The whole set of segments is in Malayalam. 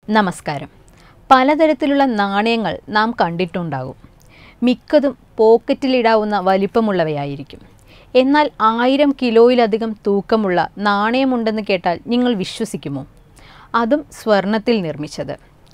നമസ്കാരം പലതരത്തിലുള്ള നാണയങ്ങൾ നാം കണ്ടിട്ടുണ്ടാകും മിക്കതും പോക്കറ്റിലിടാവുന്ന വലിപ്പമുള്ളവയായിരിക്കും എന്നാൽ ആയിരം കിലോയിലധികം തൂക്കമുള്ള നാണയമുണ്ടെന്ന് കേട്ടാൽ നിങ്ങൾ വിശ്വസിക്കുമോ അതും സ്വർണത്തിൽ നിർമ്മിച്ചത്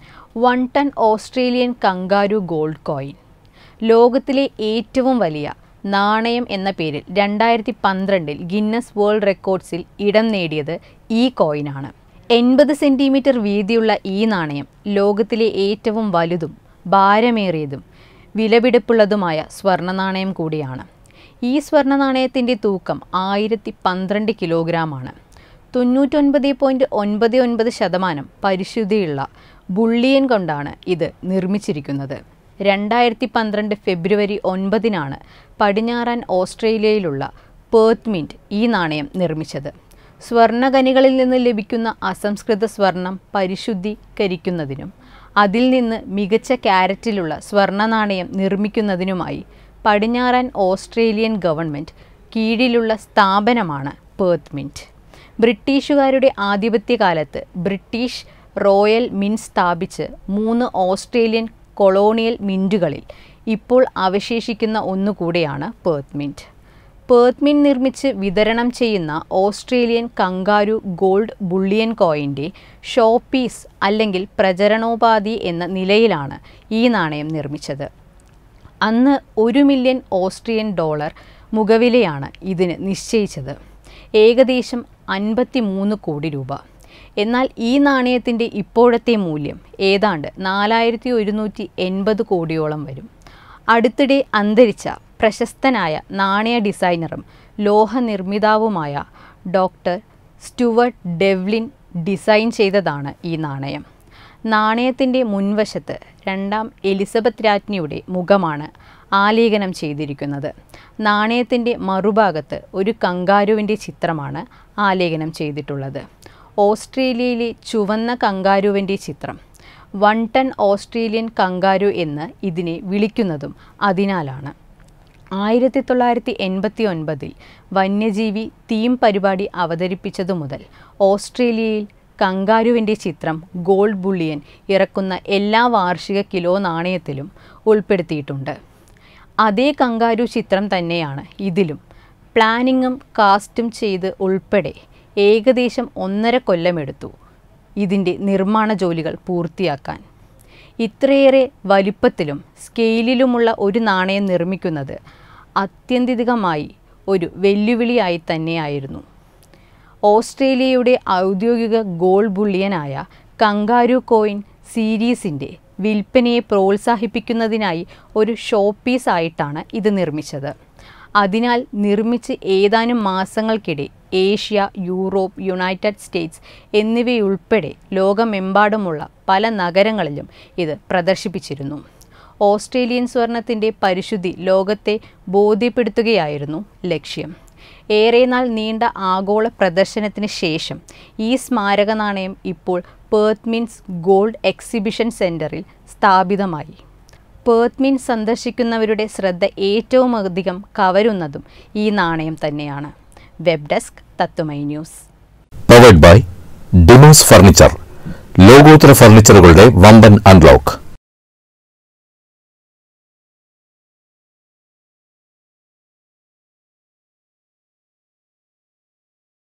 one ton Australian kangaroo gold coin ലോകത്തിലെ ഏറ്റവും വലിയ നാണയം എന്ന പേരിൽ രണ്ടായിരത്തി പന്ത്രണ്ടിൽ ഗിന്നസ് വേൾഡ് റെക്കോർഡ്സിൽ ഇടം നേടിയത് ഈ കോയിനാണ് എൺപത് സെൻറ്റിമീറ്റർ വീതിയുള്ള ഈ നാണയം ലോകത്തിലെ ഏറ്റവും വലുതും ഭാരമേറിയതും വിലപിടിപ്പുള്ളതുമായ സ്വർണ്ണ നാണയം കൂടിയാണ് ഈ സ്വർണ്ണ നാണയത്തിൻ്റെ തൂക്കം ആയിരത്തി പന്ത്രണ്ട് കിലോഗ്രാമാണ് തൊണ്ണൂറ്റൊൻപത് പോയിൻറ്റ് ഒൻപത് ഒൻപത് ശതമാനം പരിശുദ്ധിയുള്ള ബുള്ളിയൻ കൊണ്ടാണ് ഇത് നിർമ്മിച്ചിരിക്കുന്നത് രണ്ടായിരത്തി പന്ത്രണ്ട് ഫെബ്രുവരി ഒൻപതിനാണ് പടിഞ്ഞാറൻ ഓസ്ട്രേലിയയിലുള്ള പേർത്ത് മിൻറ്റ് ഈ നാണയം നിർമ്മിച്ചത് സ്വർണ്ണഖനികളിൽ നിന്ന് ലഭിക്കുന്ന അസംസ്കൃത സ്വർണം പരിശുദ്ധീകരിക്കുന്നതിനും അതിൽ നിന്ന് മികച്ച ക്യാരറ്റിലുള്ള സ്വർണ്ണ നാണയം നിർമ്മിക്കുന്നതിനുമായി പടിഞ്ഞാറൻ ഓസ്ട്രേലിയൻ ഗവൺമെൻറ് കീഴിലുള്ള സ്ഥാപനമാണ് പേർത്ത് മിൻറ്റ് ബ്രിട്ടീഷുകാരുടെ ആധിപത്യകാലത്ത് ബ്രിട്ടീഷ് റോയൽ മിൻറ്റ് സ്ഥാപിച്ച് മൂന്ന് ഓസ്ട്രേലിയൻ കൊളോണിയൽ മിൻറ്റുകളിൽ ഇപ്പോൾ അവശേഷിക്കുന്ന ഒന്നുകൂടെയാണ് പേർത്ത് മിൻറ്റ് പേർത്ത് മിൻറ്റ് നിർമ്മിച്ച് വിതരണം ചെയ്യുന്ന ഓസ്ട്രേലിയൻ കങ്കാരു ഗോൾഡ് ബുള്ളിയൻ കോയിൻ്റെ ഷോ പീസ് അല്ലെങ്കിൽ പ്രചരണോപാധി എന്ന നിലയിലാണ് ഈ നാണയം നിർമ്മിച്ചത് അന്ന് ഒരു മില്യൺ ഓസ്ട്രിയൻ ഡോളർ മുഖവിലയാണ് ഇതിന് നിശ്ചയിച്ചത് ഏകദേശം അൻപത്തി മൂന്ന് കോടി രൂപ എന്നാൽ ഈ നാണയത്തിൻ്റെ ഇപ്പോഴത്തെ മൂല്യം ഏതാണ്ട് നാലായിരത്തി ഒരുന്നൂറ്റി എൺപത് കോടിയോളം വരും അടുത്തിടെ അന്തരിച്ച പ്രശസ്തനായ നാണയ ഡിസൈനറും ലോഹനിർമ്മിതാവുമായ ഡോക്ടർ സ്റ്റുവർട്ട് ഡെവ്ലിൻ ഡിസൈൻ ചെയ്തതാണ് ഈ നാണയം നാണയത്തിൻ്റെ മുൻവശത്ത് രണ്ടാം എലിസബത്ത് രാജ്ഞിയുടെ മുഖമാണ് ആലേഖനം ചെയ്തിരിക്കുന്നത് നാണയത്തിൻ്റെ മറുഭാഗത്ത് ഒരു കങ്കാരുവിൻ്റെ ചിത്രമാണ് ആലേഖനം ചെയ്തിട്ടുള്ളത് ഓസ്ട്രേലിയയിലെ ചുവന്ന കങ്കാരുവിൻ്റെ ചിത്രം വൺ ടൺ ഓസ്ട്രേലിയൻ കങ്കാരു എന്ന് ഇതിനെ വിളിക്കുന്നതും അതിനാലാണ് ആയിരത്തി തൊള്ളായിരത്തി എൺപത്തി ഒൻപതിൽ വന്യജീവി തീം പരിപാടി അവതരിപ്പിച്ചതു മുതൽ ഓസ്ട്രേലിയയിൽ കങ്കാരുവിൻ്റെ ചിത്രം ഗോൾഡ് ബുള്ളിയൻ ഇറക്കുന്ന എല്ലാ വാർഷിക കിലോ നാണയത്തിലും ഉൾപ്പെടുത്തിയിട്ടുണ്ട് അതേ കങ്കാരു ചിത്രം തന്നെയാണ് ഇതിലും പ്ലാനിങ്ങും കാസ്റ്റും ചെയ്ത് ഉൾപ്പെടെ ഏകദേശം ഒന്നര കൊല്ലമെടുത്തു ഇതിൻ്റെ നിർമ്മാണ ജോലികൾ പൂർത്തിയാക്കാൻ ഇത്രയേറെ വലിപ്പത്തിലും സ്കെയിലിലുമുള്ള ഒരു നാണയം നിർമ്മിക്കുന്നത് അത്യന്തികമായി ഒരു വെല്ലുവിളിയായി തന്നെയായിരുന്നു ഓസ്ട്രേലിയയുടെ ഔദ്യോഗിക ഗോൾഡ് ബുള്ളിയനായ കങ്കാരു കോയിൻ സീരീസിൻ്റെ വിൽപ്പനയെ പ്രോത്സാഹിപ്പിക്കുന്നതിനായി ഒരു ഷോ പീസ് ആയിട്ടാണ് ഇത് നിർമ്മിച്ചത് അതിനാൽ നിർമ്മിച്ച് ഏതാനും മാസങ്ങൾക്കിടെ ഏഷ്യ യൂറോപ്പ് യുണൈറ്റഡ് സ്റ്റേറ്റ്സ് എന്നിവയുൾപ്പെടെ ലോകമെമ്പാടുമുള്ള പല നഗരങ്ങളിലും ഇത് പ്രദർശിപ്പിച്ചിരുന്നു ഓസ്ട്രേലിയൻ സ്വർണത്തിൻ്റെ പരിശുദ്ധി ലോകത്തെ ബോധ്യപ്പെടുത്തുകയായിരുന്നു ലക്ഷ്യം ഏറെ നാൾ നീണ്ട ആഗോള പ്രദർശനത്തിന് ശേഷം ഈ സ്മാരക നാണയം ഇപ്പോൾ പേർത്ത് മിൻസ് ഗോൾഡ് എക്സിബിഷൻ സെൻറ്ററിൽ സ്ഥാപിതമായി പേർത്ത് മിൻ സന്ദർശിക്കുന്നവരുടെ ശ്രദ്ധ ഏറ്റവും അധികം കവരുന്നതും ഈ നാണയം തന്നെയാണ് വെബ് ഡെസ്ക് തത്തുമൈ news powered by Dimos furniture ലോകോത്തര ഫർണിച്ചറുകളുടെ വമ്പൻ അൺലോക്ക്